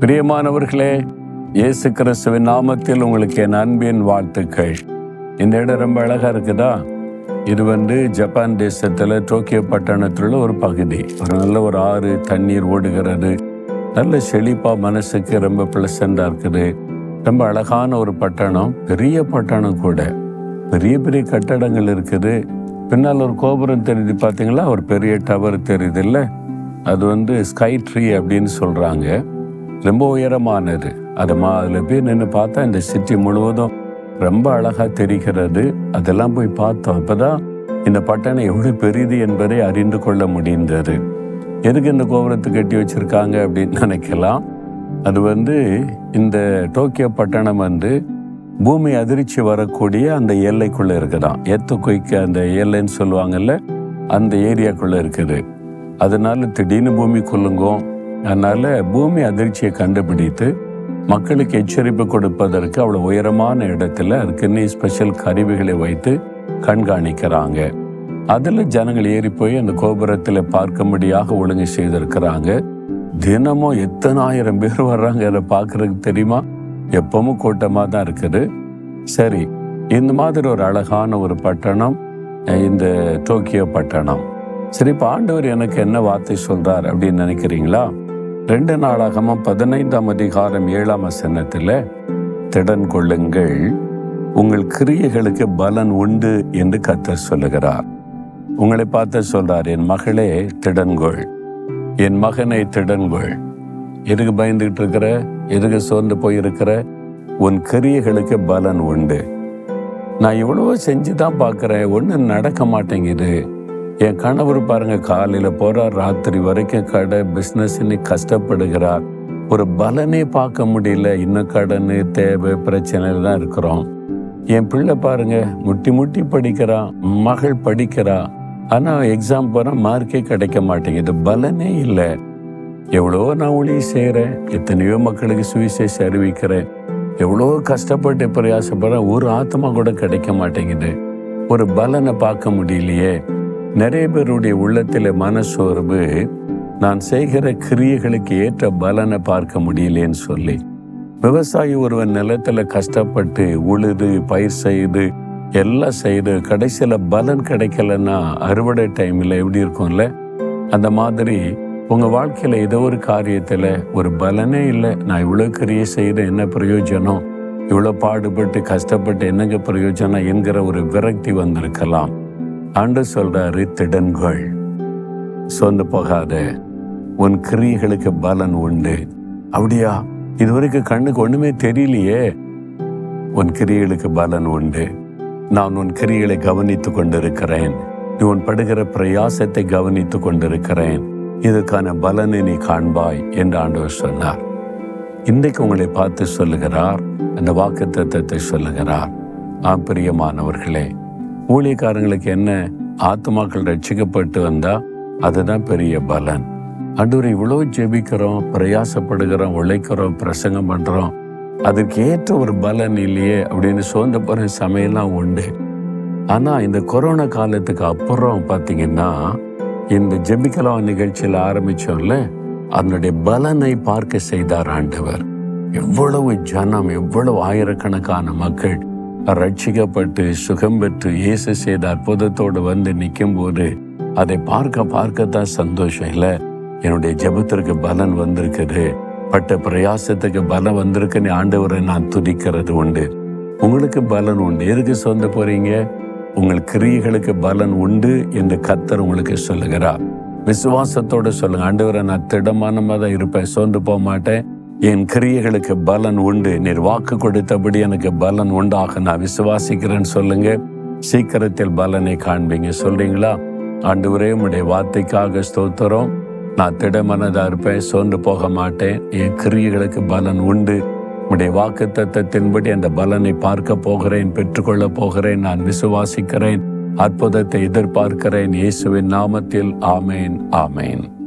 பிரியமானவர்களே இயேசு கிறிஸ்துவின் நாமத்தில் உங்களுக்கு என் அன்பின் வாழ்த்துக்கள் இந்த இடம் ரொம்ப அழகா இருக்குதா இது வந்து ஜப்பான் தேசத்துல டோக்கியோ பட்டணத்தில் உள்ள ஒரு பகுதி ஒரு நல்ல ஒரு ஆறு தண்ணீர் ஓடுகிறது நல்ல செழிப்பா மனசுக்கு ரொம்ப பிளசண்டா இருக்குது ரொம்ப அழகான ஒரு பட்டணம் பெரிய பட்டணம் கூட பெரிய பெரிய கட்டடங்கள் இருக்குது பின்னால் ஒரு கோபுரம் தெரியுது பார்த்தீங்களா ஒரு பெரிய டவர் தெரியுது இல்லை அது வந்து ஸ்கை ட்ரீ அப்படின்னு சொல்றாங்க ரொம்ப உயரமானது அது மா அதில் போய் நின்று பார்த்தா இந்த சிட்டி முழுவதும் ரொம்ப அழகா தெரிகிறது அதெல்லாம் போய் பார்த்தோம் அப்பதான் இந்த பட்டணம் எவ்வளவு பெரியது என்பதை அறிந்து கொள்ள முடிந்தது எதுக்கு இந்த கோபுரத்தை கட்டி வச்சிருக்காங்க அப்படின்னு நினைக்கலாம் அது வந்து இந்த டோக்கியோ பட்டணம் வந்து பூமி அதிர்ச்சி வரக்கூடிய அந்த எல்லைக்குள்ள இருக்குதாம் எத்து கொய்க்க அந்த எல்லைன்னு சொல்லுவாங்கல்ல அந்த ஏரியாக்குள்ள இருக்குது அதனால திடீர்னு பூமி குலுங்கும் அதனால பூமி அதிர்ச்சியை கண்டுபிடித்து மக்களுக்கு எச்சரிப்பு கொடுப்பதற்கு அவ்வளவு உயரமான இடத்துல அதுக்குன்னு ஸ்பெஷல் கருவிகளை வைத்து கண்காணிக்கிறாங்க அதுல ஜனங்கள் ஏறி போய் அந்த கோபுரத்தில் பார்க்கும்படியாக ஒழுங்கு செய்திருக்கிறாங்க தினமும் எத்தனாயிரம் பேர் வர்றாங்க அதை பார்க்கறதுக்கு தெரியுமா எப்பவும் கூட்டமாக தான் இருக்குது சரி இந்த மாதிரி ஒரு அழகான ஒரு பட்டணம் அஹ் இந்த டோக்கியோ பட்டணம் சரி இப்போ ஆண்டவர் எனக்கு என்ன வார்த்தை சொல்றார் அப்படின்னு நினைக்கிறீங்களா ரெண்டு நாளாகமும் பதினைந்தாம் அதிகாரம் ஏழாம் வசனத்தில் திடன் கொள்ளுங்கள் உங்கள் கிரியைகளுக்கு பலன் உண்டு என்று கர்த்தர் சொல்லுகிறார் உங்களை பார்த்து சொல்றார் என் மகளே திடன்கொள் என் மகனை திடன்கொள் எதுக்கு பயந்துகிட்டு இருக்கிற எதுக்கு சோர்ந்து போயிருக்கிற உன் கிரியைகளுக்கு பலன் உண்டு நான் இவ்வளவோ செஞ்சு தான் பார்க்குறேன் ஒன்றும் நடக்க மாட்டேங்குது என் கணவர் பாருங்க காலையில் போறார் ராத்திரி வரைக்கும் கடை பிஸ்னஸ்ன்னு கஷ்டப்படுகிறார் ஒரு பலனே பார்க்க முடியல இன்னும் கடன் தேவை பிரச்சனையில தான் இருக்கிறோம் என் பிள்ளை பாருங்க முட்டி முட்டி படிக்கிறான் மகள் படிக்கிறா ஆனா எக்ஸாம் போற மார்க்கே கிடைக்க மாட்டேங்குது பலனே இல்லை எவ்வளோ நான் ஊழியம் செய்கிறேன் எத்தனையோ மக்களுக்கு சுவிசேஷம் அறிவிக்கிறேன் எவ்வளோ கஷ்டப்பட்டு பிரயாசப்படுறேன் ஒரு ஆத்மா கூட கிடைக்க மாட்டேங்குது ஒரு பலனை பார்க்க முடியலையே நிறைய பேருடைய உள்ளத்தில் மனசோர்வு நான் செய்கிற கிரியைகளுக்கு ஏற்ற பலனை பார்க்க முடியலேன்னு சொல்லி விவசாயி ஒருவன் நிலத்துல கஷ்டப்பட்டு உழுது பயிர் செய்து எல்லாம் செய்து கடைசியில் பலன் கிடைக்கலன்னா அறுவடை டைமில் எப்படி இருக்கும்ல அந்த மாதிரி உங்க வாழ்க்கையில ஏதோ ஒரு காரியத்துல ஒரு பலனே இல்லை நான் இவ்வளவு கிரியை செய்த என்ன பிரயோஜனம் இவ்வளவு பாடுபட்டு கஷ்டப்பட்டு என்னங்க பிரயோஜனம் என்கிற ஒரு விரக்தி வந்திருக்கலாம் ஆண்டு சொல்றாரு திடன்கள் சொந்து போகாத உன் கிரியைகளுக்கு பலன் உண்டு அப்படியா இதுவரைக்கும் கண்ணுக்கு ஒண்ணுமே தெரியலையே உன் கிரியைகளுக்கு பலன் உண்டு நான் உன் கிரியைகளை கவனித்துக் கொண்டிருக்கிறேன் நீ உன் படுகிற பிரயாசத்தை கவனித்துக் கொண்டிருக்கிறேன் இதுக்கான பலனை நீ காண்பாய் என்று ஆண்டவர் சொன்னார் இன்றைக்கு உங்களை பார்த்து சொல்லுகிறார் அந்த வாக்கு தத்தத்தை சொல்லுகிறார் ஆம் பிரியமானவர்களே ஊழியக்காரங்களுக்கு என்ன ஆத்மாக்கள் ரட்சிக்கப்பட்டு வந்தா அதுதான் பெரிய பலன் ஆண்டவர் இவ்வளவு ஜெபிக்கிறோம் பிரயாசப்படுகிறோம் உழைக்கிறோம் பிரசங்கம் பண்றோம் அதுக்கு ஏற்ற ஒரு பலன் இல்லையே அப்படின்னு சோர்ந்த போற சமையல்லாம் உண்டு ஆனா இந்த கொரோனா காலத்துக்கு அப்புறம் பாத்தீங்கன்னா இந்த ஜெபிக்கலாம் நிகழ்ச்சியில் ஆரம்பிச்சோம்ல அதனுடைய பலனை பார்க்க செய்தார் ஆண்டவர் எவ்வளவு ஜனம் எவ்வளவு ஆயிரக்கணக்கான மக்கள் ரட்சிக்கப்பட்டு சுகம் பெற்று இயேசு செய்த அற்புதத்தோடு வந்து நிற்கும் போது அதை பார்க்க பார்க்கத்தான் சந்தோஷம் இல்லை என்னுடைய ஜெபத்திற்கு பலன் வந்திருக்குது பட்ட பிரயாசத்துக்கு பலம் வந்திருக்குன்னு ஆண்டவரை நான் துதிக்கிறது உண்டு உங்களுக்கு பலன் உண்டு எதுக்கு சொந்த போறீங்க உங்கள் கிரியைகளுக்கு பலன் உண்டு என்று கத்தர் உங்களுக்கு சொல்லுகிறார் விசுவாசத்தோட சொல்லுங்க ஆண்டவரை நான் திடமானமா தான் இருப்பேன் சோர்ந்து போக மாட்டேன் என் கிரியைகளுக்கு பலன் உண்டு நீர் வாக்கு கொடுத்தபடி எனக்கு பலன் உண்டாக நான் விசுவாசிக்கிறேன்னு சொல்லுங்க சீக்கிரத்தில் பலனை காண்பீங்க சொல்றீங்களா ஆண்டவரே உடைய வார்த்தைக்காக ஸ்தோத்திரம் நான் திடமனதா இருப்பேன் சோர்ந்து போக மாட்டேன் என் கிரியைகளுக்கு பலன் உண்டு உடைய வாக்கு தத்தத்தின்படி அந்த பலனை பார்க்க போகிறேன் பெற்றுக்கொள்ள போகிறேன் நான் விசுவாசிக்கிறேன் அற்புதத்தை எதிர்பார்க்கிறேன் இயேசுவின் நாமத்தில் ஆமேன் ஆமேன்